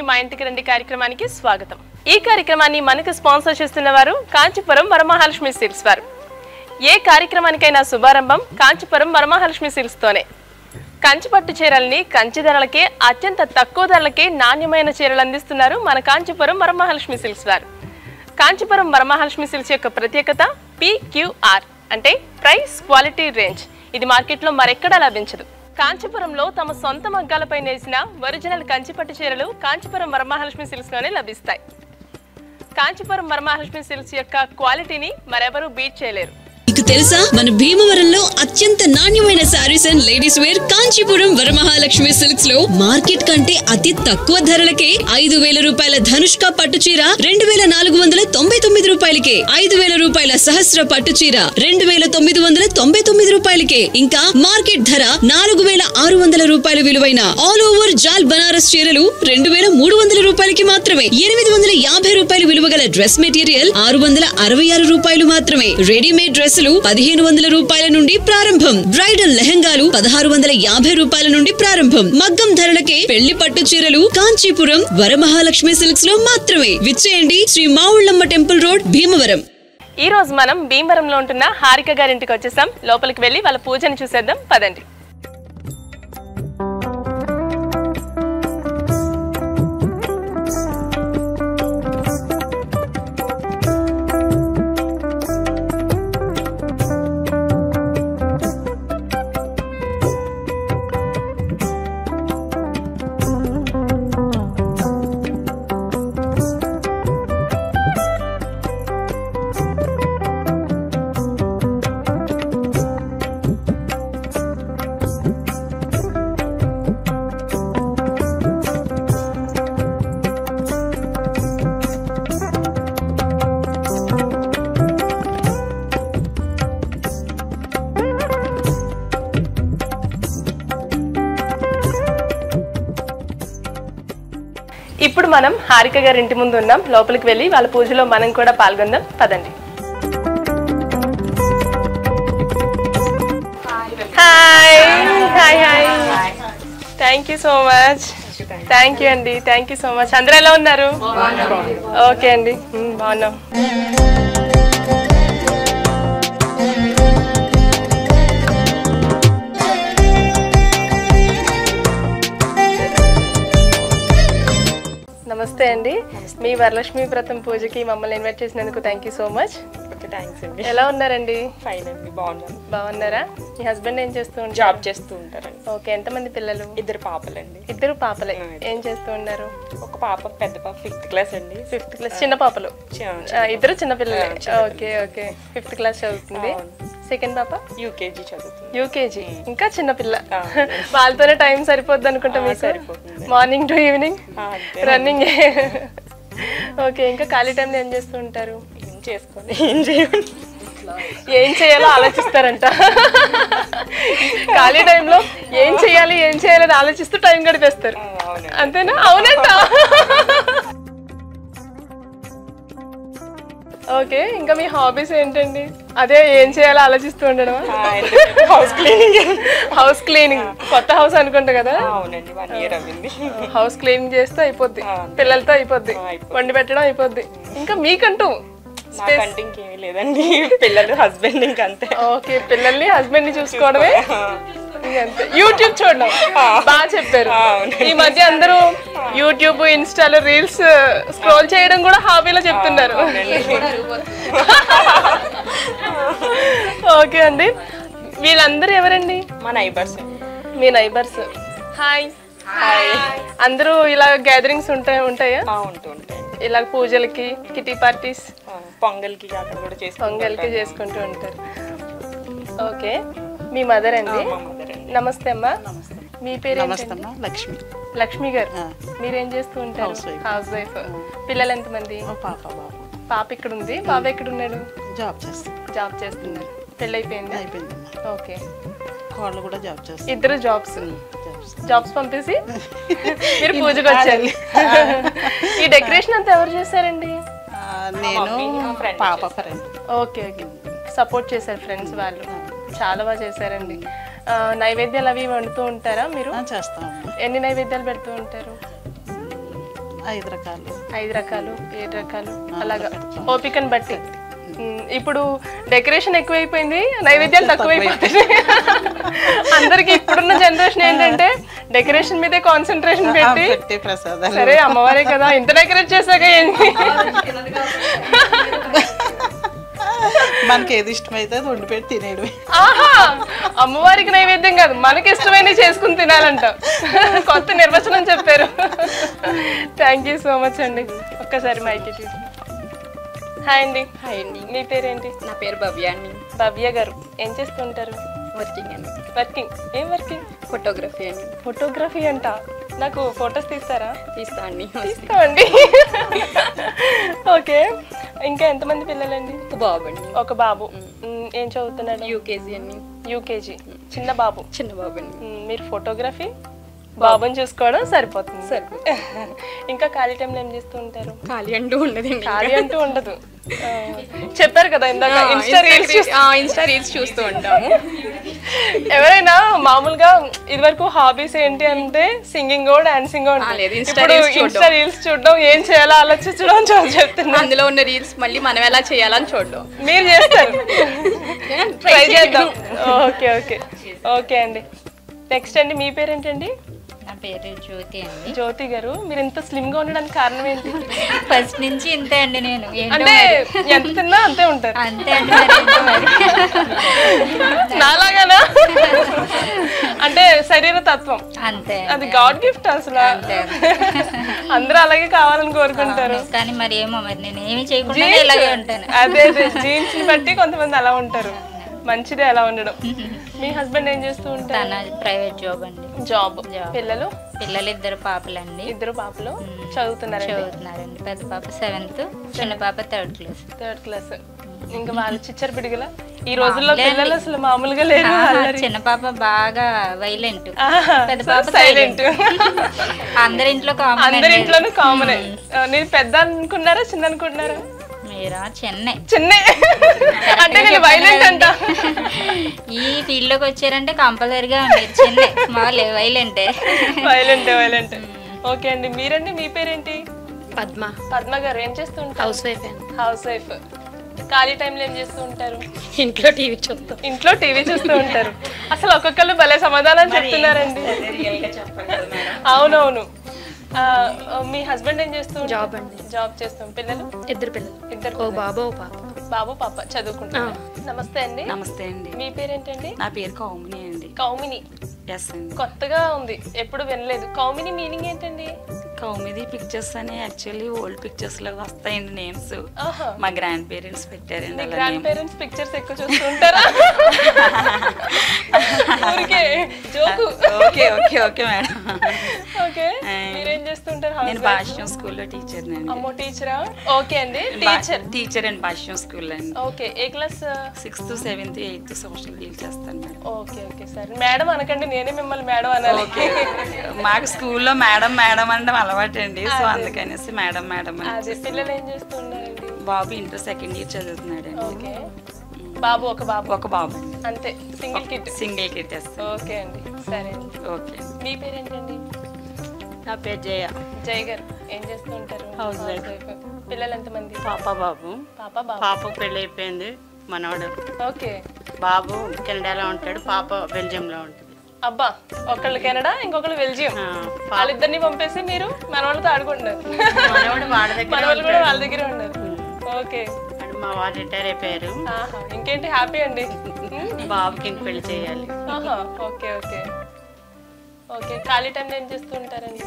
మా ఇంటికి రండి కార్యక్రమానికి స్వాగతం ఈ కార్యక్రమాన్ని మనకు స్పాన్సర్ చేస్తున్న వారు కాంచీపురం వరమహాలక్ష్మి సిల్క్స్ వారు ఏ కార్యక్రమానికైనా శుభారంభం కాంచీపురం వరమహాలక్ష్మి సిల్క్స్ తోనే కంచి పట్టు చీరల్ని కంచి ధరలకే అత్యంత తక్కువ ధరలకే నాణ్యమైన చీరలు అందిస్తున్నారు మన కాంచీపురం వరమహాలక్ష్మి సిల్క్స్ వారు కాంచీపురం వరమహాలక్ష్మి సిల్క్స్ యొక్క ప్రత్యేకత పిక్యూఆర్ అంటే ప్రైస్ క్వాలిటీ రేంజ్ ఇది మార్కెట్లో మరెక్కడా లభించదు కాంచీపురంలో తమ సొంత మగ్గాలపై నేసిన ఒరిజినల్ కంచిపట్టు చీరలు కాంచీపురం వరమహాలక్ష్మి సిల్క్స్ లోనే లభిస్తాయి కాంచీపురం వరమహాలక్ష్మి సిల్క్స్ యొక్క క్వాలిటీని మరెవరూ బీట్ చేయలేరు మీకు తెలుసా మన భీమవరంలో అత్యంత నాణ్యమైన sarees and ladies wear Kanchipuram Varamahalakshmi silks లో మార్కెట్ కంటే అతి తక్కువ ధరలకే ఐదు వేల రూపాయల ధనుష్క పట్టు చీర రెండు వేల నాలుగు వందల తొంభై తొమ్మిది రూపాయలకే ఐదు వేల రూపాయల సహస్ర పట్టు చీర రెండు వేల తొమ్మిది వందల తొంభై తొమ్మిది రూపాయలకే ఇంకా మార్కెట్ ధర నాలుగు వేల ఆరు వందల రూపాయల విలువైన ఆల్ ఓవర్ జాల్ బనారస్ చీరలు రెండు వేల మూడు వందల రూపాయలకి మాత్రమే ఎనిమిది వందల యాభై రూపాయల విలువ గల డ్రెస్ మెటీరియల్ ఆరు వందల అరవై ఆరు రూపాయలు మాత్రమే రెడీమేడ్ డ్రెస్సులు పదిహేను వందల రూపాయల నుండి ప్రారంభం బ్రైడల్ లెహంగాలు పదహారు వందల యాభై రూపాయల నుండి ప్రారంభం మగ్గం ధరలకే పెళ్లి పట్టు చీరలు కాంచీపురం వరమహాలక్ష్మి సిల్క్స్ లో మాత్రమే విచ్చేయండి శ్రీ మావుళ్ళమ్మ టెంపుల్ రోడ్ భీమవరం ఈ రోజు మనం భీమవరంలో ఉంటున్న హారిక గారింటికి వచ్చేసాం లోపలికి వెళ్ళి వాళ్ళ పూజని చూసేద్దాం పదండి ఇప్పుడు మనం హారిక గారి ఇంటి ముందు ఉన్నాం లోపలికి వెళ్ళి వాళ్ళ పూజలో మనం కూడా పాల్గొందాం పదండి hi hi hi thank you so much thank you అండి థ్యాంక్ యూ సో మచ్ అందరూ ఎలా ఉన్నారు ఓకే అండి మ్, బాగున్నాం నమస్తే అండి మీ వరలక్ష్మి వ్రతం పూజకి మమ్మల్ని ఇన్వైట్ చేసినందుకు thank you so much okay thanks అండి ఎలా ఉన్నారండి ఫైన్ అండి బాగున్నాను బాగున్నారా మీ హస్బెండ్ ఏం చేస్తూ ఉంటారు జాబ్ చేస్తూ ఉంటారండి ఓకే ఎంతమంది పిల్లలు ఇద్దరు పాపలండి ఇద్దరు పాపలే ఏం చేస్తూ ఉన్నారు ఒక పాప పెద్ద పాప ఫిఫ్త్ క్లాస్ అండి ఫిఫ్త్ క్లాస్ చిన్న పాపలు చి- ఆ, ఇద్దరు చిన్న పిల్లలే ఓకే ఓకే ఫిఫ్త్ క్లాస్ చదువుతుంది సెకండ్ పాప యూకేజీ చదువుతుంది యూకేజీ ఇంకా చిన్న పిల్ల ఆ. వాళ్ళతోనే టైం సరిపోద్ది అనుకుంటా మీకు సరిపోతుంది. మార్నింగ్ టు ఈవినింగ్ ఆ, అంతే. రన్నింగ్ ఓకే ఇంకా ఖాళీ టైంలో ఏం చేస్తూ ఉంటారు ఏం చేసుకోండి ఏం చేయండి ఏం చేయాలో ఆలోచిస్తారంట ఖాళీ టైంలో ఏం చేయాలి ఏం చేయాలని ఆలోచిస్తూ టైం గడిపేస్తారు అవునండి అంతేనా అవునంట ఓకే ఇంకా మీ హాబీస్ ఏంటండి అదే ఏం చేయాలో ఆలోచిస్తూ ఉండడం హౌస్ క్లీనింగ్ హౌస్ క్లీనింగ్ కొత్త హౌస్ అనుకుంటా కదా అవునండి వన్ ఇయర్ అయింది హౌస్ క్లీనింగ్ చేస్తే అయిపోద్ది ఆ. పిల్లలతో అయిపోద్ది ఆ, అయిపోద్ది. వండి పెట్టడం అయిపోద్ది ఇంకా మీకంటూ నాకంటే ఇంకేమీ లేదండి పిల్లలు హస్బెండ్ ఇంకంతే ఓకే పిల్లల్ని హస్బెండ్ ని చూసుకోవడమే ఇంకంతే యూట్యూబ్ చూడడం బాగా చెప్పారు ఆ, అవునండి. ఈ మధ్య అందరూ యూట్యూబ్ ఇన్స్టాలో రీల్స్ స్క్రోల్ చేయడం కూడా హాబీలో చెప్తున్నారు ఓకే అండి వీళ్ళందరూ ఎవరండి మా నైబర్స్ మీ నైబర్స్ హాయ్ హాయ్ అందరూ ఇలా గ్యాదరింగ్స్ ఉంటాయి ఉంటాయా ఉంటూ ఉంటాయి ఇలా పూజలకి కిటీ పార్టీస్ ఆ, పొంగల్కి అక్కడ కూడా చేసుకుంటాం పొంగల్కి చేసుకుంటూ ఉంటారు ఓకే మీ మదర్ అండి మా మదర్ అండి నమస్తే అమ్మా మీ పేరు నమస్తే ఏంటండి? అమ్మా లక్ష్మి లక్ష్మి గారు మీరేం చేస్తూ ఉంటారు House wife. హౌస్ వైఫ్ పిల్లలు ఎంతమంది ఓ పాప బాబు పాప ఇక్కడ ఉంది బాబా ఎక్కడ ఉన్నాడు జాబ్ చేస్తాం జాబ్ చేస్తున్నారు పెళ్ళి అయిపోయింది అయిపోయిందమ్మా ఓకే కోళ్ళు కూడా జాబ్ చేస్తాం ఇద్దరు జాబ్స్ జాబ్స్ జాబ్స్ పంపేసి మీరు పూజకు వచ్చారు ఈ డెకరేషన్ అంతా ఎవరు చేశారండి ఆ, నేను పాప ఫ్రెండ్ ఓకే ఓకే సపోర్ట్ చేశారు ఫ్రెండ్స్ వాళ్ళు చాలా బాగా చేశారండి ఆ, నైవేద్యాలు అవి వండుతూ ఉంటారా మీరు చేస్తామమ్మా ఎన్ని నైవేద్యాలు పెడుతూ ఉంటారు ఐదు రకాలు ఐదు రకాలు ఏడు రకాలు అలాగా ఓపికను బట్టి ఉమ్, ఇప్పుడు డెకరేషన్ ఎక్కువైపోయింది నైవేద్యాలు తక్కువైపోతున్నాయి అందరికి ఇప్పుడున్న జనరేషన్ ఏంటంటే డెకరేషన్ మీదే కాన్సన్ట్రేషన్ ఆ, పెట్టి పెట్టి ప్రసాదాలు సరే అమ్మవారే కదా ఇంత డెకరేట్ చేశాక ఏంటి మనకి ఏది ఇష్టమైతే అది వండి పెట్టి తినేయడమే ఆహా అమ్మవారికి నైవేద్యం కాదు మనకి ఇష్టమైన చేసుకుని తినాలంట కొత్త నిర్వచనం చెప్పారు థ్యాంక్ యూ సో మచ్ అండి ఒక్కసారి మైకి తీసి హాయ్ అండి హాయ్ అండి మీ పేరేంటి నా పేరు భవ్య అండి భవ్య గారు ఏం చేస్తుంటారు వర్కింగ్ అండి వర్కింగ్ ఏం వర్కింగ్ ఫోటోగ్రఫీ అండి ఫోటోగ్రఫీ అంట నాకు ఫొటోస్ తీస్తారా తీస్తా అండి తీస్తామండి ఓకే ఇంకా ఎంతమంది పిల్లలండి ఒక బాబు అండి ఒక బాబు మ్, ఏం చదువుతున్నాడు యూకేజీ అండి యూకేజీ చిన్న బాబు చిన్న బాబు అండి మ్, మీరు ఫోటోగ్రఫీ బాబుని చూసుకోవడం సరిపోతుంది సరిపోతుంది. ఇంకా ఖాళీ టైంలో ఏం చేస్తూ ఉంటారు ఖాళీ అంటూ ఉండదండి ఖాళీ అంటూ ఉండదు ఆ, చెప్పారు కదా ఇందాక ఇన్స్టా రీల్స్ ఇన్స్టా రీల్స్ చూస్తూ ఉంటాము ఎవరైనా మామూలుగా ఇదివరకు హాబీస్ ఏంటి అంటే సింగింగ్ డాన్సింగ్ ఆ, లేదు, Insta ఇప్పుడు reels చూడడం. ఇన్స్టా రీల్స్ చూడడం ఏం చేయాలో ఆలోచించడం అని చాలా చెప్తున్నా అందులో ఉన్న రీల్స్ మళ్ళీ మనం ఎలా చేయాలని చూడడం మీరు చేస్తారు ట్రై చేద్దాం ఓకే ఓకే ఓకే అండి నెక్స్ట్ అండి మీ పేరేంటండి నా పేరు జ్యోతి అండి జ్యోతి గారు మీరు ఇంత స్లిమ్ గా ఉండడానికి కారణం ఏంటి ఫస్ట్ నుంచి ఇంతే అండి నేను ఏంటో అంటే మరి. ఎంత తిన్నా అంతే ఉంటారు అంతే అండి మరి ఏంటో మరి నాలాగానా అంటే శరీర తత్వం అంతే అది గాడ్ గిఫ్ట్ అసలు అంతే అందరూ అలాగే కావాలని కోరుకుంటారు అవును. కానీ మరి ఏమో మరి నేను ఏమి చేయకుండా ఇలాగే ఉంటాను అదే అదే జీన్స్ ని బట్టి కొంతమంది అలా ఉంటారు మంచిదే అలా ఉండడం మీ హస్బెండ్ ఏం చేస్తూ ఉంటారు తన ప్రైవేట్ జాబ్ అండి జాబ్ Job. పిల్లలు పిల్లలు ఇద్దరు పాపలండి ఇద్దరు పాపలు చదువుతున్నారండి చదువుతున్నారండి పెద్ద పాప సెవెంత్ చిన్న పాప థర్డ్ క్లాస్ థర్డ్ క్లాస్ ఇంకా వాళ్ళు చిచ్చర పిడిగల ఈ రోజుల్లో పిల్లలు అసలు మామూలుగా లేరు అల్లరి. చిన్న పాప బాగా వైలెంట్ ఆహా, పెద్ద so పాప silent. సైలెంట్ అందరి ఇంట్లో కామన్ అందరి ఇంట్లోనూ కామనే నేను పెద్ద అనుకున్నారా చిన్న అనుకుంటున్నారా మీరా చెన్నై చిన్న అంటే నేను వైలెంట్ అంట ఈ ఫీల్డ్ లోకి వచ్చారంటే కంపల్సరిగా మీరు చెన్నై స్మాల్ వైలెంటే వైలెంట్ వైలెంట్ ఓకే అండి మీరండి మీ పేరేంటి పద్మ పద్మ గారు ఏం చేస్తూ ఉంటారు హౌస్ వైఫ్ అండి హౌస్ వైఫ్ ఖాళీ టైంలో ఏం చేస్తూ ఉంటారు ఇంట్లో టీవీ చూస్తాం ఇంట్లో టీవీ చూస్తూ ఉంటారు అసలు ఒక్కొక్కరు భలే సమాధానం చెప్తున్నారండి అవునవును ఆ, మీ హస్బెండ్ ఏం చేస్తూ జాబ్ అండి జాబ్ చేస్తాం పిల్లలు ఇద్దరు పిల్లలు ఇద్దరు ఓ బాబు ఓ పాప బాబు పాప చదువుకుంటారు నమస్తే అండి నమస్తే అండి మీ పేరేంటండి నా పేరు కౌముని అండి కౌమిని ఎస్ అండి కొత్తగా ఉంది ఎప్పుడు వినలేదు కౌమిని మీనింగ్ ఏంటండి కౌమిది పిక్చర్స్ అని యాక్చువల్లీ ఓల్డ్ పిక్చర్స్ లో వస్తాయండి నేమ్స్ ఆహా మా గ్రాండ్ పేరెంట్స్ పెట్టారండి మీ అలా గ్రాండ్ name. పేరెంట్స్ పిక్చర్స్ ఎక్కువ చూస్తూ ఉంటారా ఊరికే joke okay okay okay madam okay మీరేం చేస్తుంటారు నేను హౌస్ భాష్యం స్కూల్లో టీచర్ అండి అమ్మో టీచరా ఓకే అండి టీచర్ టీచర్ అండి భాష్యం స్కూల్ అండి ఓకే ఏ class sixth seventh eighth social deal చేస్తాను మేడం ఓకే ఓకే సరే మేడం అనకండి నేనే మిమ్మల్ని మేడం అనాలి ఓకే మాకు స్కూల్లో మేడం మేడం అనడం అలవాటు అండి సో అందుకనేసి మేడం మేడం అని అదే పిల్లలు ఏం చేస్తున్నారండి బాబు ఇంటర్ సెకండ్ ఇయర్ చదువుతున్నాడు అండి ఓకే బాబు ఒక బాబు ఒక బాబు అండి అంతే సింగిల్ కిట్ సింగిల్ కిట్ వేస్తాను ఓకే అండి సరే అండి ఓకే మీ పేరేంటండి నా పేరు జయ జయ్ గారు ఏం చేస్తూ ఉంటారు House wife. పిల్లలు ఎంతమంది పాప బాబు పాప బాబు పాప పెళ్ళి అయిపోయింది మనవాడు ఓకే బాబు కెనడాలో ఉంటాడు పాప బెల్జియంలో ఉంటుంది అబ్బా ఒకళ్ళు కెనడా ఇంకొకళ్ళు బెల్జియం ఆ, వాళ్ళిద్దరిని పంపేసి మీరు మన వాళ్ళతో ఆడుకుంటున్నారు మనవాడు వాడి దగ్గర మన వాళ్ళు కూడా వాళ్ళ దగ్గరే ఉన్నారు ఓకే వాడు మా వాడు రిటైర్ అయిపోయారు ఆహా ఇంకేంటి హ్యాపీ అండి బాబుకి ఇంక పెళ్లి చేయాలి ఆహా ఓకే ఓకే ఓకే ఖాళీ టైంలో ఏం చేస్తూ ఉంటారండి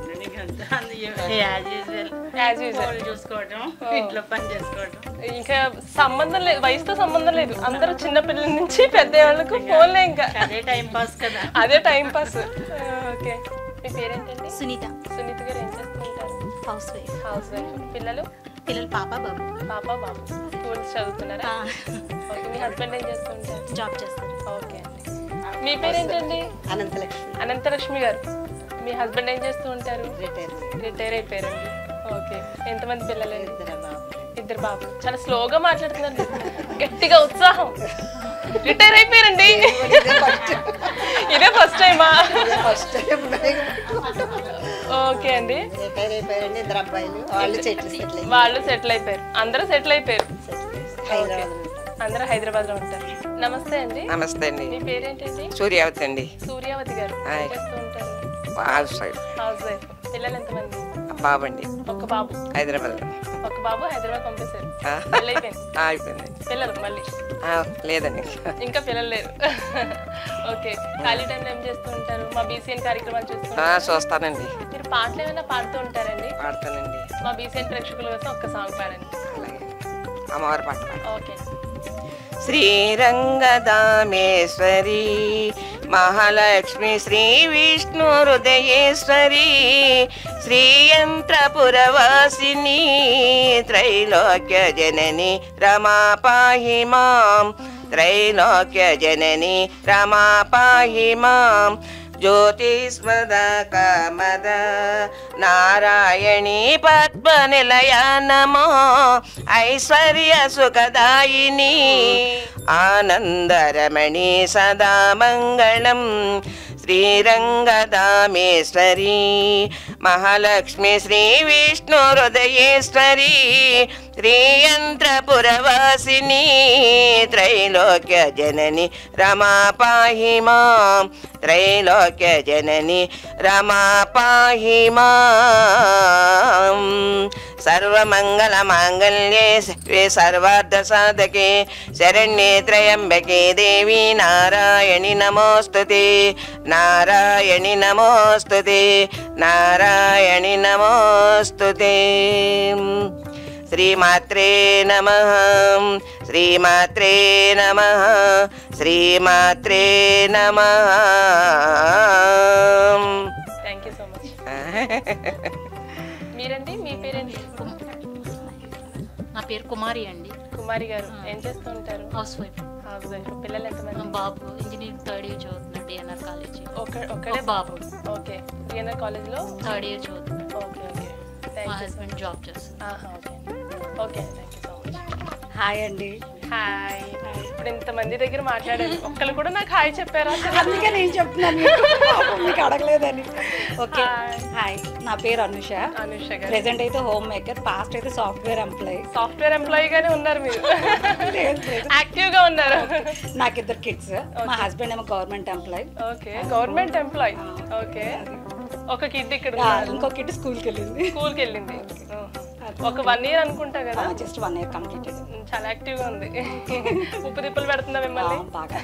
యాజ్ యూజువల్ యాజ్ యూజువల్ చూసుకోవడం ఇంట్లో పని చేసుకోవడం ఇంకా సంబంధం లేదు వయసుతో సంబంధం లేదు అందరూ చిన్న పిల్లల నుంచి పెద్ద వాళ్ళకు ఫోన్లే ఇంకా అదే టైం పాస్ కదా అదే టైం పాస్ ఓకే మీ పేరేంటండి సునీత సునీత గారు ఏం చేస్తుంటారు హౌస్ వైఫ్ హౌస్ వైఫ్ పిల్లలు పిల్లలు పాప బాబు పాప బాబు స్కూల్స్ చదువుతున్నారా ఓకే మీ హస్బెండ్ ఏం చేస్తుంటారు జాబ్ చేస్తారు ఓకే అండి మీ పేరేంటండి అనంతలక్ష్మి అనంతలక్ష్మి గారు మీ హస్బెండ్ ఏం చేస్తూ ఉంటారు రిటైర్ రిటైర్ అయిపోయారండి ఓకే ఎంతమంది పిల్లలండి ఇద్దరు బాబు ఇద్దరు బాబులు చాలా స్లోగా మాట్లాడుతున్నారు గట్టిగా ఉత్సాహం రిటైర్ అయిపోయారండి ఇదే ఫస్ట్ టైమా ఫస్ట్ టైం ఓకే అండి రిటైర్ అయిపోయారండి ఇద్దరు అబ్బాయిలు వాళ్ళు చెట్లు సెటిల్ అయ్యి వాళ్ళు సెటిల్ అయిపోయారు అందరూ సెటిల్ అయిపోయారు హైదరాబాద్ అందరూ హైదరాబాద్ లో ఉంటారు నమస్తే అండి నమస్తే అండి మీ పేరేంటండి సూర్యావతి అండి సూర్యావతి గారు ఏం హాయ్. చేస్తూ ఉంటారు హౌస్ వైఫ్ హౌస్ వైఫ్ పిల్లలు ఎంతమంది బాబండి ఒక బాబు హైదరాబాద్ ఒక బాబు హైదరాబాద్ పంపేశారు ఆ. పెళ్ళి అయిపోయింది అయిపోయింది పిల్లలు మళ్ళీ ఆ, లేదండి ఇంకా పిల్లలు లేరు ఓకే ఖాళీ టైంలో ఏం చేస్తూ ఉంటారు మా బీసీఎన్ కార్యక్రమాలు చూస్తూ ఆ, ఉంటారు. చూస్తానండి మీరు పాటలు ఏమైనా పాడుతూ ఉంటారండి పాడతానండి మా బీసీఎన్ ప్రేక్షకుల కోసం ఒక్క సాంగ్ పాడండి అలాగే అమ్మవారి పాట పాడతాను. ఓకే శ్రీరంగదామేశ్వరి మహాలక్ష్మి శ్రీ విష్ణు హృదయేశ్వరి శ్రీయంత్రపురవాసిని త్రైలోక్య జనని రమా పాహి మాం త్రైలోక్య జనని రమా పాహి మాం జ్యోతిస్మద కామద నారాయణీ పద్మనిలయ నమో ఐశ్వర్య సుఖదాయిని ఆనందరమణి సదా మంగళం శ్రీరంగదామేశ్వరి మహాలక్ష్మి శ్రీ విష్ణు హృదయేశ్వరి శ్రీయంత్రపురవాసిని త్రైలోక్య జనని రమా పాహి మాం త్రైలోక్య జనని రమా పాహి మాం సర్వమంగళ మాంగళ్యే శివే సర్వార్థ సాధకే శరణ్యే త్రయంబకే దేవి నారాయణి నమోస్తుతే నారాయణి నమోస్తుతే నారాయణి నమోస్తుతే శ్రీమాత్రే నమ శ్రీమాత్రే నమ శ్రీమాత్రే నమ థ్యాంక్ యూ సో మచ్ మీరండి మీ పేరేంటి నా పేరు కుమారి అండి కుమారి గారు ఏం చేస్తూ ఉంటారు హౌస్ వైఫ్ హౌస్ వైఫ్ పిల్లలు ఎంతమంది బాబు ఇంజనీరింగ్ థర్డ్ ఇయర్ చదువుతున్నాడు డిఎన్ఆర్ కాలేజ్ ఒక ఒక్కడే బాబు ఓకే డిఎన్ఆర్ కాలేజ్లో థర్డ్ ఇయర్ చదువుతున్నాడు ఓకే ఓకే మా థ్యాంక్ యూ హస్బెండ్ జాబ్ చేస్తాడు ఆహా okay okay thank you so much hi అండి హాయ్ ఇప్పుడు ఇంతమంది దగ్గర మాట్లాడారు ఒక్కరు కూడా నాకు హాయ్ చెప్పారా అందుకే నేను చెప్తున్నాను మీకు. పాపం మీకు అడగలేదని ఓకే Hi. హాయ్ నా పేరు అనుష అనుష గారు ప్రెసెంట్ అయితే హోమ్ మేకర్ పాస్ట్ అయితే సాఫ్ట్వేర్ ఎంప్లాయీ సాఫ్ట్వేర్ ఎంప్లాయీ గానే ఉన్నారు మీరు యాక్టివ్ గా ఉన్నారు నాకు ఇద్దరు కిడ్స్ మా హస్బెండ్ ఏమో government employee okay government employee okay ఒక కిడ్ ఇక్కడ ఉన్నారు. ఇంకో కిడ్ స్కూల్కి వెళ్ళింది స్కూల్కి వెళ్ళింది ఒక వన్ ఇయర్ అనుకుంటా కదా జస్ట్ వన్ ఇయర్ కంప్లీటెడ్ చాలా యాక్టివ్ గా ఉంది ఉప్పు తిప్పులు పెడుతుందా మిమ్మల్ని బాగా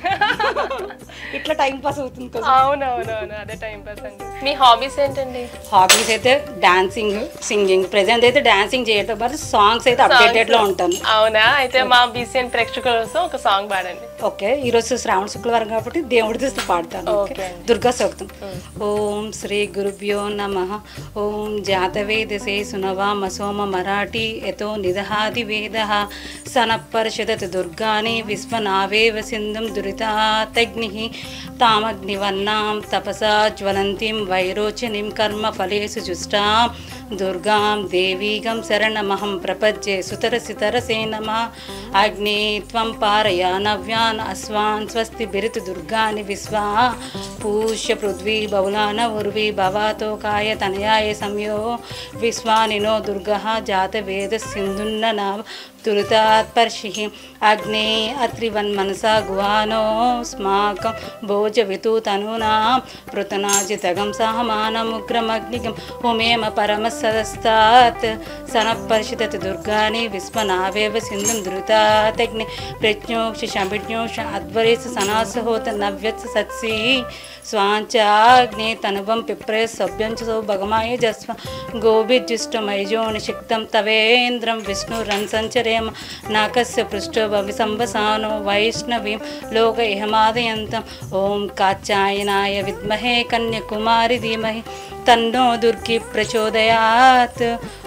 ఇట్లా టైం పాస్ అవుతుంది కదా అవునవునవును అదే టైం పాస్ అండి మీ హాబీస్ ఏంటండి హాబీస్ అయితే డాన్సింగ్ సింగింగ్ ప్రెసెంట్ అయితే డాన్సింగ్ చేయటం బట్ సాంగ్స్ అయితే అప్డేటెడ్ లో ఉంటాను అవునా అయితే మా బీసీఎన్ ప్రేక్షకుల కోసం ఒక సాంగ్ పాడండి ఓకే ఈరోజు శ్రావణ శుక్రవారం కాబట్టి దేవుడి తీస్తూ పాడతాను ఓకే ఓకే. దుర్గా సూక్తం ఓం శ్రీ గురుభ్యో నమ ఓం జాతవేదసే సునవామ సోమ మరాఠీ యతో నిదహాది వేద సనపరిషదత్ దుర్గాని విశ్వనావేవ సింధుం దురితాతగ్ని తామగ్నివర్ణాం తపసా జ్వలంతిం వైరోచనిం కర్మ ఫలేషు జుష్టాం దుర్గాం దేవీగం శరణమహం ప్రపద్యే సుతరసితరసే నమ అగ్ని త్వం పారయ నవ్యాన్ అస్వాన్ స్వస్తి బిరుతు దుర్గాని విశ్వా పూష్య పృథ్వీ బహుళాన ఉర్వి భవాతో కాయ తనయాయ సంయో విశ్వానినో దుర్గ జాత వేద సింధున్న నావ తురితాత్పర్షి అగ్నే అత్రివన్మనసా గుహానో స్మాకం భోజవితు తనూనాం పృతనాజితగం సహమానముగ్రమగ్నిగం ఉమేమ పరమసదస్తాత్ సనపర్షితత్ దుర్గాని విశ్వనావేవ సింధుం ధృతాతగ్ని ప్రజ్ఞోక్ష శమిజ్ఞోక్ష అధ్వరేశ సనాసహోత నవ్యత్స సత్సి స్వాంచాగ్నే తనువం పిప్రే సభ్యం చ సౌ భగమాయ జస్వ గోభిర్జుష్టమైజో నిషిక్తం తవేంద్రం విష్ణురన్ సంచరేమ నాకస్య పృష్ఠో భవిసంవసానో వైష్ణవీం లోక ఇహమాదయంతం ఓం కాచాయనాయ విద్మహే కన్యకుమారి ధీమహి తన్నో దుర్గి ప్రచోదయాత్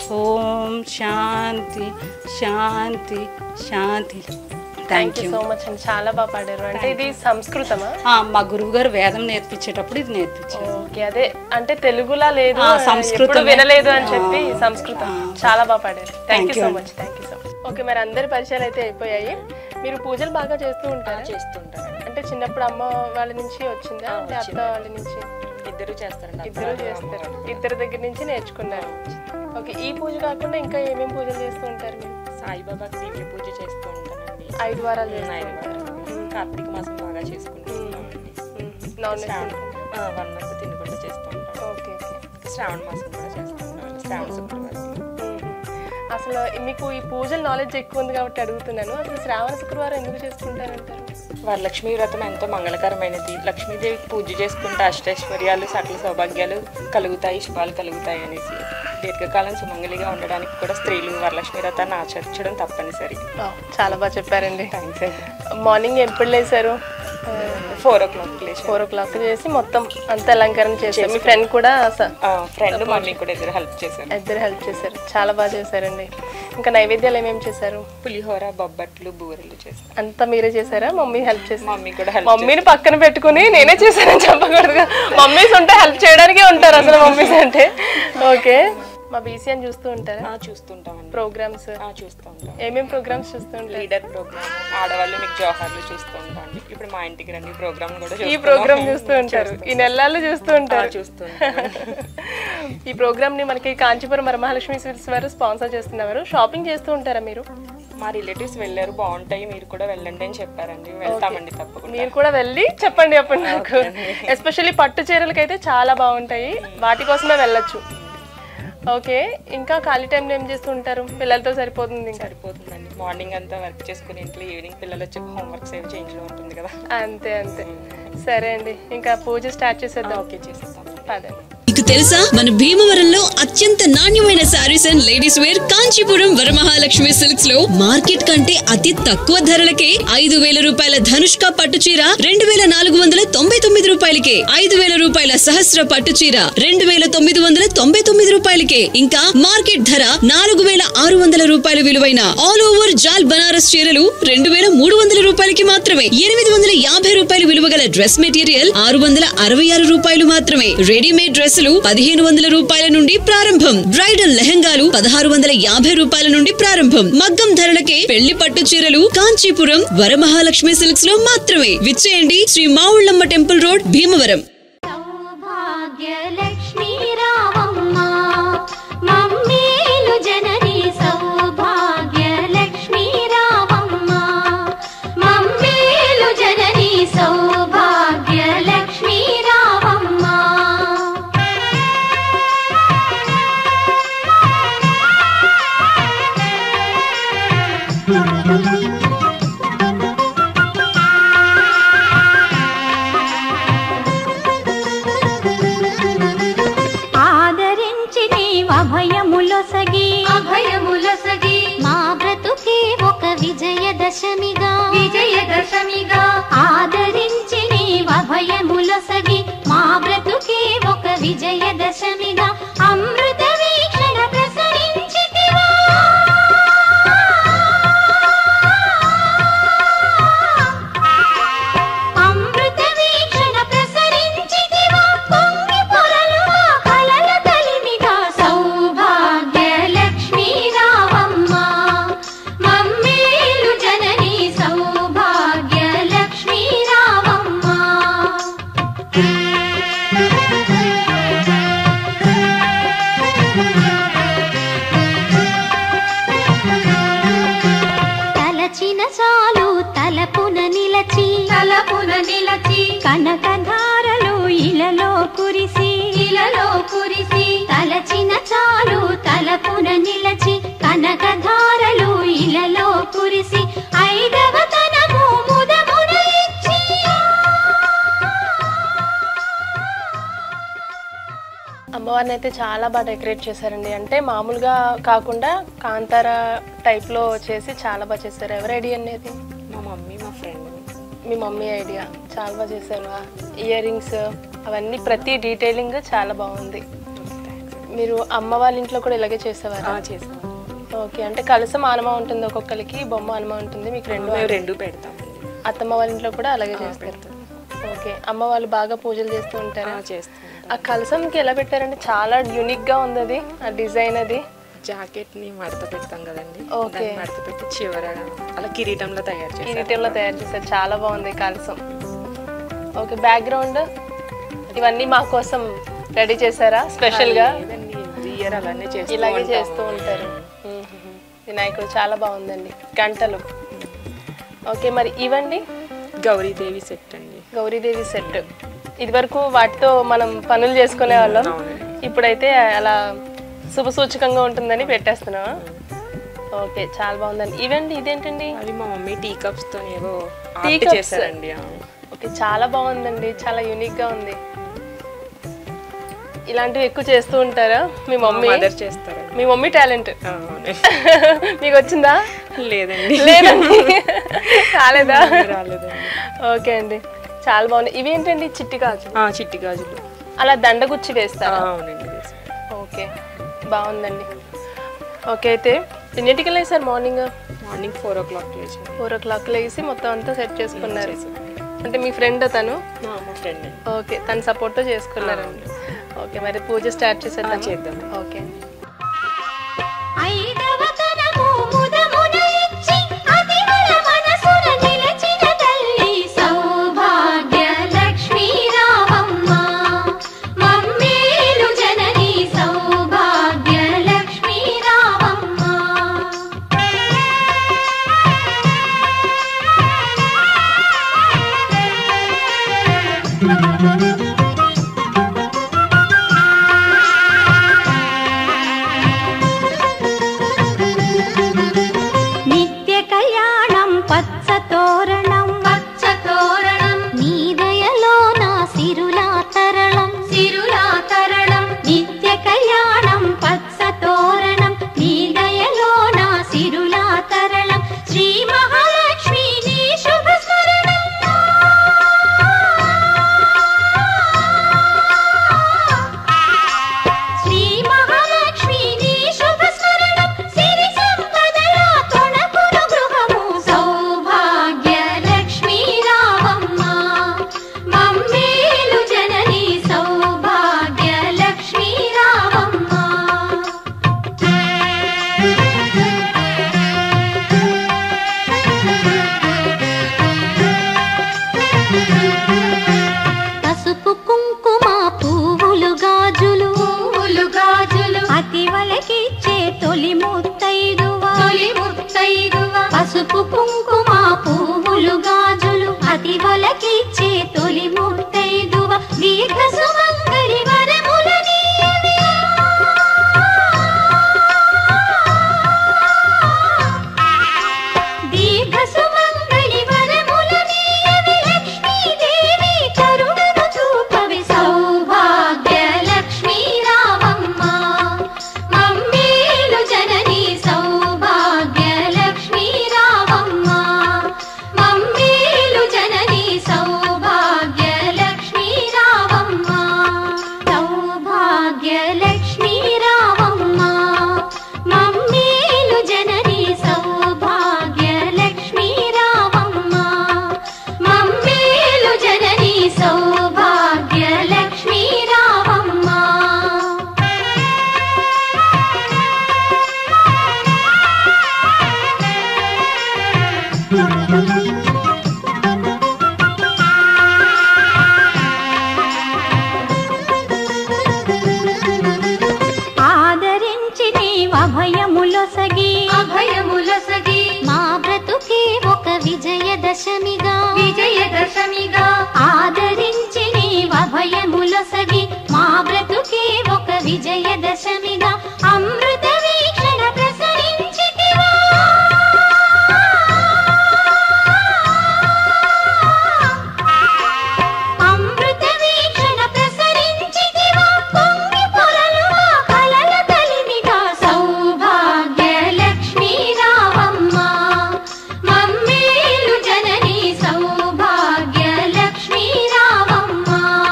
ఓం శాంతి శాంతి శాంతి థ్యాంక్ యూ సో మచ్ అండి చాలా బాగా పాడారు అంటే ఇది సంస్కృతమా మా గురువు గారు వేదం నేర్పించేటప్పుడు ఇది నేర్పించారు ఓకే అదే అంటే తెలుగులా లేదు ఆ, సంస్కృతమే. ఎప్పుడు వినలేదు అని చెప్పి ఆ. సంస్కృతం చాలా బాగా పాడారు థ్యాంక్ యూ you సో అండి. Much thank you so much okay మరి అందరి పరిచయాలు అయితే అయిపోయాయి మీరు పూజలు బాగా చేస్తూ ఉంటారు చేస్తుంటారు అంటే చిన్నప్పుడు అమ్మ వాళ్ళ నుంచి వచ్చిందా అంటే అత్త వాళ్ళ నుంచి ఇద్దరు చేస్తారండి ఇద్దరు చేస్తారు ఇద్దరి దగ్గర నుంచి నేర్చుకున్నారు ఓకే ఈ పూజ కాకుండా ఇంకా ఏమేమి పూజలు చేస్తూ ఉంటారు మీరు సాయిబాబాకి దివ్య పూజ చేస్తూ ఉంటానండి ఐదు వారాలు ఉమ్, చేస్తూ ఐదు ఉంటారు. వారాలు. కార్తీక మాసం బాగా చేసుకుంటూ ఉంటామండి non veg Shravana one month తినకుండా చేస్తూ ఉంటాం ఓకే ఓకే శ్రావణ మాసం కూడా చేస్తూ ఉంటాం శ్రావణ శుక్రవారం అసలు మీకు ఈ పూజల నాలెడ్జ్ ఎక్కువ ఉంది కాబట్టి అడుగుతున్నాను అసలు శ్రావణ శుక్రవారం ఎందుకు చేసుకుంటారంటారు వరలక్ష్మి వ్రతం ఎంతో మంగళకరమైనది లక్ష్మీదేవికి పూజ చేసుకుంటే అష్టైశ్వర్యాలు సకల సౌభాగ్యాలు కలుగుతాయి శుభాలు కలుగుతాయి అనేసి దీర్ఘకాలం సుమంగళిగా ఉండడానికి కూడా స్త్రీలు వరలక్ష్మి వ్రతాన్ని ఆచరించడం తప్పనిసరి వావ్, చాలా బాగా చెప్పారండి థ్యాంక్స్ అండి మార్నింగ్ ఎప్పుడు లేసారు ఫోర్ ఓ క్లాక్ లేచి ఫోర్ ఓ క్లాక్ చేసి మొత్తం అంత అలంకరణ చేశారు మీ ఫ్రెండ్ కూడా స- ఫ్రెండ్ మమ్మీ కూడా ఇద్దరు హెల్ప్ చేశారు ఇద్దరు హెల్ప్ చేశారు చాలా బాగా చేశారండి ఇంకా నైవేద్యాలు ఏమేమి చేశారు పులిహోర బొబ్బట్లు బూరెలు చేశారు అంతా మీరే చేశారా మమ్మీ హెల్ప్ చేశారు మమ్మీ కూడా హెల్ప్ మమ్మీని పక్కన పెట్టుకుని నేనే చేశానని చెప్పకూడదు మమ్మీస్ ఉంటే హెల్ప్ చేయడానికే ఉంటారు అసలు మమ్మీస్ అంటే ఓకే మా బీసీఎన్ చూస్తూ ఉంటారా చూస్తుంటామండి ప్రోగ్రామ్స్ చూస్తూ ఉంటాం ఏమేం ప్రోగ్రామ్స్ చూస్తూ ఉంటారు లీడర్ ప్రోగ్రామ్ ఆడవాళ్ళు మీకు జోహార్లు చూస్తూ ఉంటాం ఇప్పుడు మా ఇంటికి రండి ప్రోగ్రామ్ కూడా ఈ చూస్తున్నాం. ప్రోగ్రామ్ చూస్తూ ఉంటారు ఈ నెలల్లో చూస్తూ ఉంటారు ఆ, చూస్తూ ఈ ప్రోగ్రామ్ ని మనకి కాంచీపురం వరమహాలక్ష్మి స్వీట్స్ వారు స్పాన్సర్ చేస్తున్నారు షాపింగ్ చేస్తూ ఉంటారా మీరు మా రిలేటివ్స్ వెళ్ళారు బాగుంటాయి మీరు కూడా వెళ్ళండి అని చెప్పారండి వెళ్తామండి తప్పకుండా మీరు కూడా వెళ్ళి చెప్పండి అప్పుడు నాకు ఎస్పెషల్లీ పట్టు చీరలకి అయితే చాలా బాగుంటాయి వాటి కోసమే వెళ్ళొచ్చు ఓకే ఇంకా ఖాళీ టైంలో ఏం చేస్తూ ఉంటారు పిల్లలతో సరిపోతుంది ఇంకా సరిపోతుందండి మార్నింగ్ అంతా వర్క్ చేసుకుని ఇంట్లో ఈవినింగ్ పిల్లలు వచ్చి హోంవర్క్ సేవ్ చేయించడం ఉంటుంది కదా అంతే అంతే సరే అండి ఇంకా పూజ స్టార్ట్ చేసేద్దాం ఓకే చేసేస్తాం పదండి మీకు తెలుసా మన భీమవరంలో అత్యంత నాణ్యమైన sarees and ladies wear Kanchipuram Varamahalakshmi silks లో మార్కెట్ కంటే అతి తక్కువ ధరలకే ఐదు వేల రూపాయల ధనుష్క పట్టు చీర రెండు వేల నాలుగు వందల తొంభై తొమ్మిది రూపాయలకే ఐదు వేల రూపాయల సహస్ర పట్టు చీర రెండు వేల తొమ్మిది వందల తొంభై తొమ్మిది రూపాయలకే ఇంకా మార్కెట్ ధర నాలుగు వేల ఆరు వందల రూపాయల విలువైన ఆల్ ఓవర్ జాల్ బనారస్ చీరలు రెండు వేల మూడు వందల రూపాయలకి మాత్రమే ఎనిమిది వందల యాభై రూపాయల విలువ గల డ్రెస్ మెటీరియల్ ఆరు వందల అరవై ఆరు రూపాయలు మాత్రమే రెడీమేడ్ డ్రెస్సులు పదిహేను వందల రూపాయల నుండి ప్రారంభం బ్రైడల్ లెహంగాలు పదహారు వందల యాభై రూపాయల నుండి ప్రారంభం మగ్గం ధరలకే పెళ్లి పట్టు చీరలు కాంచీపురం వరమహాలక్ష్మి సిల్క్స్ లో మాత్రమే విచ్చేయండి శ్రీ మావుళ్ళమ్మ టెంపుల్ రోడ్ భీమవరం భాగ్యలక్ష్మీ రావమ్మ మమ్మేలు జనని సౌభాగ్యలక్ష్మీ రావమ్మ మమ్మేలు జనని సౌభాగ్యలక్ష్మీ రావమ్మ ఆదరించి నీవభయములొసగి అభయములొసగి మా బ్రతుకే ఒక విజయదశమిగా విజయదశమిగా ఆదరించి నీవభయములొసగి మా బ్రతుకే ఒక విజయదశమిగా అమృత వీక్షణ ప్రసరించితివా అమృత వీక్షణ ప్రసరించితివా పొంగి పొరలుగా కలల కలిమిగా సౌభాగ్యలక్ష్మీ రావమ్మ మమ్మేలు జనని సౌభాగ్యలక్ష్మీ రావమ్మ తలచిన చాలు తలపున నిలచి తలపున నిలచి కనకధారలు ఇలలో కురిసి ఇలలో కురిసి తలచిన చాలు తలపున నిలచి కనకధారలు ఇలలో కురిసి ఐదవ తనము ముదమున ఇచ్చి అమ్మవారిని అయితే చాలా బాగా డెకరేట్ చేశారండి అంటే మామూలుగా కాకుండా కాంతార టైప్లో చేసి చాలా బాగా చేశారు ఎవరి ఐడియా అనేది మా మమ్మీ మా ఫ్రెండ్ మీ మమ్మీ ఐడియా చాలా బాగా చేశారు ఇయర్ రింగ్స్ అవన్నీ ప్రతి డీటెయిలింగ్ చాలా బాగుంది మీరు అమ్మ వాళ్ళ ఇంట్లో కూడా ఇలాగే చేసేవారు చేసాం ఓకే అంటే కలసం ఆనమా ఉంటుంది ఒక్కొక్కరికి బొమ్మ ఆనమా ఉంటుంది మీకు రెండు మేము రెండు పెడతాం అత్తమ్మ వాళ్ళ ఇంట్లో కూడా అలాగే చేస్తారు ఓకే అమ్మ వాళ్ళు బాగా పూజలు చేస్తూ ఉంటారా చేస్తాం ఆ కలసంకి ఎలా పెట్టారంటే చాలా యూనిక్ గా ఉంది అది ఆ డిజైన్ అది జాకెట్ ని మడత పెడతాం కదండి ఓకే. దాన్ని మడత పెట్టి చివరగా అలా కిరీటంలో తయారు చేస్తాం కిరీటంలో తయారు చేశారు చాలా బాగుంది కలసం ఓకే బ్యాక్గ్రౌండ్ ఇవన్నీ మా కోసం రెడీ చేశారా స్పెషల్ గా లేదండి ఎవ్రీ ఇయర్ అలానే చేస్తూ ఇలాగే ఉంటాము. చేస్తూ ఉంటారు మ్మ్. వినాయకుడు చాలా బాగుందండి గంటలు ఓకే మరి ఇవండి గౌరీదేవి సెట్ అండి గౌరీదేవి సెట్ ఇది వరకు వాటితో మనం పనులు చేసుకునే వాళ్ళం ఇప్పుడైతే అలా శుభ సూచకంగా ఉంటుందని పెట్టేస్తున్నావా ఓకే చాలా బాగుందండి ఇవండి ఇదేంటండి అవి మా మమ్మీ టీ కప్స్ తో ఏవో Tea ఆర్ట్ cups. చేశారండి ఆ. ఓకే చాలా బాగుందండి చాలా యూనిక్ గా ఉంది ఇలాంటివి ఎక్కువ చేస్తూ ఉంటారా మీ మమ్మీ మదర్ చేస్తారండి మీ మమ్మీ టాలెంట్ అవునండి. మీకు వచ్చిందా లేదండి లేదండి రాలేదా రాలేదండి ఓకే అండి చాలా బాగున్నాయి ఇవి ఏంటండి చిట్టి గాజు ఆ, చిట్టి గాజులు అలా దండగుచ్చి వేస్తారా ఆ, అవునండి వేశారు. ఓకే బాగుందండి ఓకే అయితే ఎన్నింటికి వెళ్ళేసారు morning morning four o'clock లేచాను ఫోర్ ఓ క్లాక్ లేసి మొత్తం అంతా సెట్ చేసుకున్నారు అంటే మీ ఫ్రెండ్ తను మా ఫ్రెండ్ అండి ఓకే తన సపోర్ట్తో చేసుకున్నారండి ఓకే మరి పూజ స్టార్ట్ చేసేద్దాం చేద్దాం. ఓకే ఐదవ తనము ముదమున ఇచ్చి అతివల మనసున నిలచిన తల్లి సౌభాగ్య లక్ష్మీ రామమ్మ మమ్మేలు జనని సౌభాగ్య లక్ష్మీ రామమ్మ నిత్య కళ్యాణం పచ్చ తోరణం పచ్చ తోరణం నీ దయలో నా సిరులా తరళం సిరులా తరళం నిత్య కళ్యాణం పచ్చ తోరణం నీ దయలో నా సిరులా తరళం శ్రీ మహాలక్ష్మి నీ శుభ స్మరణం శ్రీ మహాలక్ష్మి నీ శుభ స్మరణం సిరి సంపదల తొణకును గృహము సౌభాగ్య లక్ష్మీ రామమ్మ మమ్మేలు జనని సౌభాగ్య లక్ష్మీ రామమ్మ పసుపు కుంకుమ పువ్వులు గాజులు పువ్వులు గాజులు అతి వలకిచ్చే తొలి ముత్తైదువ తొలి ముత్తైదువ పసుపు కుంకుమ పువ్వులు గాజులు అతి వలకిచ్చే తొలి ముత్తైదువ దీర్ఘ సుమంగళి వరములని దీర్ఘ సుమంగళి వరములనీయవి లక్ష్మీదేవి కరుణను చూపవి సౌభాగ్య లక్ష్మీ రామమ్మ మమ్మేలు జనని సౌభాగ్య లక్ష్మీ రామమ్మ మమ్మేలు జనని సౌభాగ్య లక్ష్మీ రామమ్మ సౌభాగ్య లక్ష్మీ రామమ్మ మమ్మేలు జనని సౌభాగ్య లక్ష్మీ రామమ్మ మమ్మేలు జనని సౌభాగ్య లక్ష్మీ రామమ్మ ఆదరించి నీవు అభయములొసగి అభయములొసగి మా బ్రతుకే ఒక విజయదశమిగా విజయదశమిగా ఆదరించి నీవు అభయములొసగి మా బ్రతుకే ఒక విజయదశమిగా అమృత వీక్షణ ప్రసరించితివా అమృత వీక్షణ ప్రసరించితివా పొంగి పొరలు మా కలల కలిమిగా సౌభాగ్య లక్ష్మీ రామమ్మ మమ్మేలు జనని సౌభాగ్య లక్ష్మీ రామమ్మ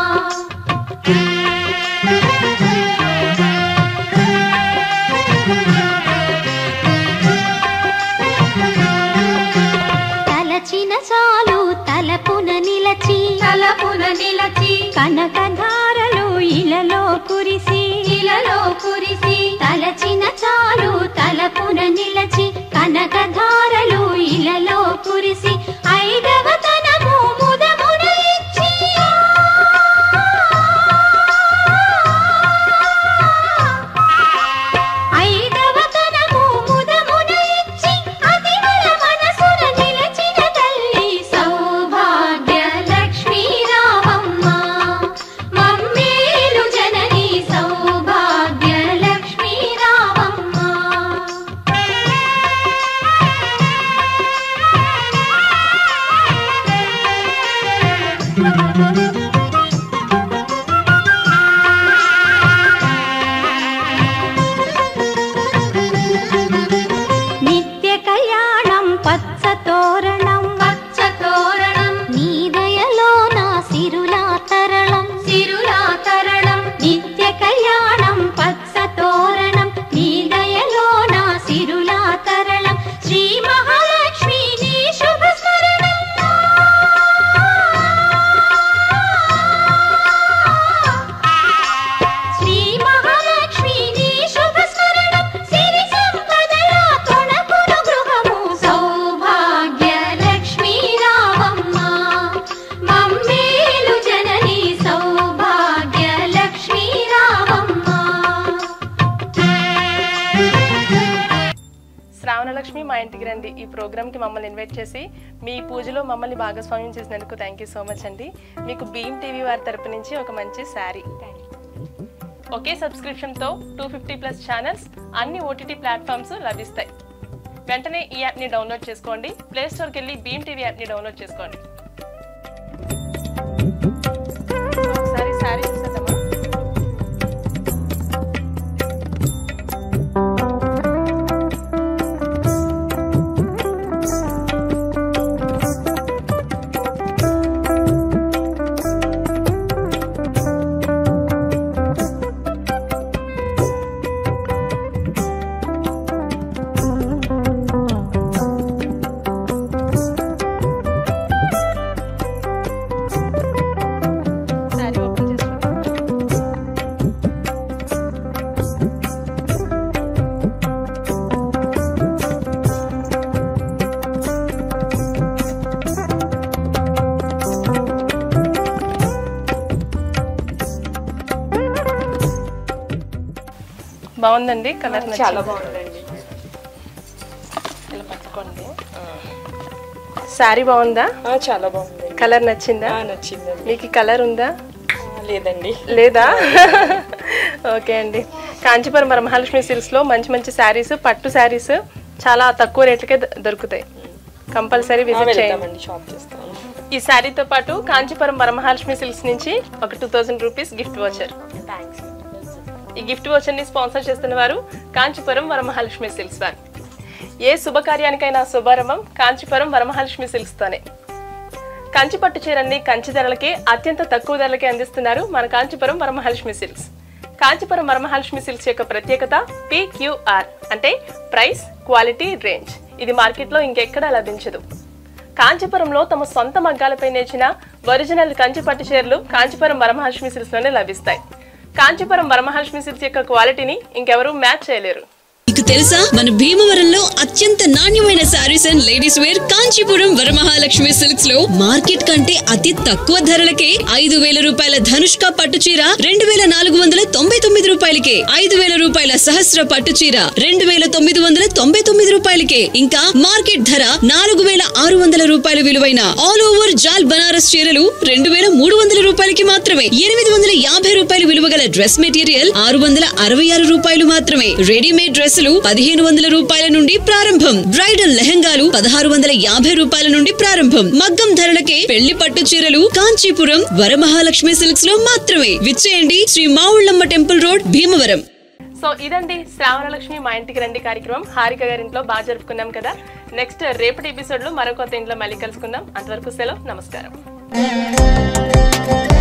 తలచిన చాలు తలపున నిలచి తలపున నిలచి కనకధారలు ఇలలో కురిసి ఇలలో కురిసి తలచిన చాలు తలపున నిలచి కనకధారలు ఇలలో కురిసి ఐదవ తనము ముదమున ఇచ్చి శ్రావణలక్ష్మి మా ఇంటికి రండి ఈ ప్రోగ్రామ్కి మమ్మల్ని ఇన్వైట్ చేసి మీ పూజలో మమ్మల్ని భాగస్వామ్యం చేసినందుకు థ్యాంక్ యూ సో మచ్ అండి మీకు భీమ్ టీవీ వారి తరపు నుంచి ఒక మంచి శారీ ఒకే సబ్స్క్రిప్షన్తో టూ ఫిఫ్టీ ప్లస్ ఛానల్స్ అన్ని ఓటీటీ ప్లాట్ఫామ్స్ లభిస్తాయి వెంటనే ఈ యాప్ని డౌన్లోడ్ చేసుకోండి ప్లే స్టోర్కి వెళ్ళి భీమ్ టీవీ యాప్ని డౌన్లోడ్ చేసుకోండి ఒకసారి శారీ చూసేద్దామా శారీ ఓపెన్ చేసి చూడండి. బాగుందండి కలర్ చాలా బాగుందండి ఇలా పట్టుకోండి శారీ బాగుందా ఆ, చాలా బాగుందండి కలర్ నచ్చిందా ఆ, నచ్చిందండి మీకు కలర్ ఉందా ఆ, లేదండి లేదా ఓకే అండి కాంచీపురం వరమహాలక్ష్మి సిల్క్స్లో మంచి మంచి శారీస్ పట్టు శారీస్ చాలా తక్కువ రేట్లకే దొ- దొరుకుతాయి కంపల్సరీ ఆ, విజిట్ చేయండి వెళ్తామండి షాప్ చేస్తాం ఈ శారీతో పాటు కాంచీపురం వరమహాలక్ష్మి సిల్క్స్ నుంచి ఒక two thousand rupees gift voucher ఈ గిఫ్ట్ వాచర్ని స్పాన్సర్ చేస్తున్న వారు కాంచీపురం వరమహాలక్ష్మి సిల్క్స్ వారు ఏ శుభకార్యానికైనా శుభారంభం కాంచీపురం వరమహాలక్ష్మి సిల్క్స్తోనే కంచి పట్టు చీరల్ని కంచి ధరలకి అత్యంత తక్కువ ధరలకి అందిస్తున్నారు మన కాంచీపురం వరమహాలక్ష్మి సిల్క్స్ కాంచీపురం వరమహాలక్ష్మి సిల్క్స్ యొక్క ప్రత్యేకత పిక్యూఆర్ అంటే ప్రైస్ క్వాలిటీ రేంజ్ ఇది మార్కెట్లో ఇంకెక్కడా లభించదు కాంచీపురంలో తమ సొంత మగ్గాలపై నేర్చిన ఒరిజినల్ కంచి పట్టు చీరలు కాంచీపురం వరమహాలక్ష్మి సిల్క్స్ లోనే లభిస్తాయి కాంచీపురం వరమహాలక్ష్మి సిల్క్స్ యొక్క క్వాలిటీని ఇంకెవరూ మ్యాచ్ చేయలేరు మీకు తెలుసా మన భీమవరంలో అత్యంత నాణ్యమైన sarees and ladies wear Kanchipuram Varamahalakshmi silks లో మార్కెట్ కంటే అతి తక్కువ ధరలకే ఐదు వేల రూపాయల ధనుష్క పట్టు చీర రెండు వేల నాలుగు వందల తొంభై తొమ్మిది రూపాయలకే ఐదు వేల రూపాయల సహస్ర పట్టు చీర రెండు వేల తొమ్మిది వందల తొంభై తొమ్మిది రూపాయలకే ఇంకా మార్కెట్ ధర నాలుగు వేల ఆరు వందల రూపాయల విలువైన ఆల్ ఓవర్ జాల్ బనారస్ చీరలు రెండు వేల మూడు వందల రూపాయలకి మాత్రమే ఎనిమిది వందల యాభై రూపాయల విలువ గల డ్రెస్ మెటీరియల్ ఆరు వందల అరవై ఆరు రూపాయలు మాత్రమే రెడీమేడ్ డ్రెస్సులు పదిహేను వందల రూపాయల నుండి ప్రారంభం బ్రైడల్ లెహంగాలు పదహారు వందల యాభై రూపాయల నుండి ప్రారంభం మగ్గం ధరలకే పెళ్లి పట్టు చీరలు కాంచీపురం వరమహాలక్ష్మి సిల్క్స్ లో మాత్రమే విచ్చేయండి Shri Mavullamma temple road Bhimavaram so ఇదండి శ్రావణలక్ష్మి మా ఇంటికి రండి కార్యక్రమం హారిక గారింట్లో బాగా జరుపుకున్నాం కదా నెక్స్ట్ రేపటి ఎపిసోడ్ లో మరో కొత్త ఇంట్లో మళ్ళీ కలుసుకుందాం అంతవరకు సెలవు నమస్కారం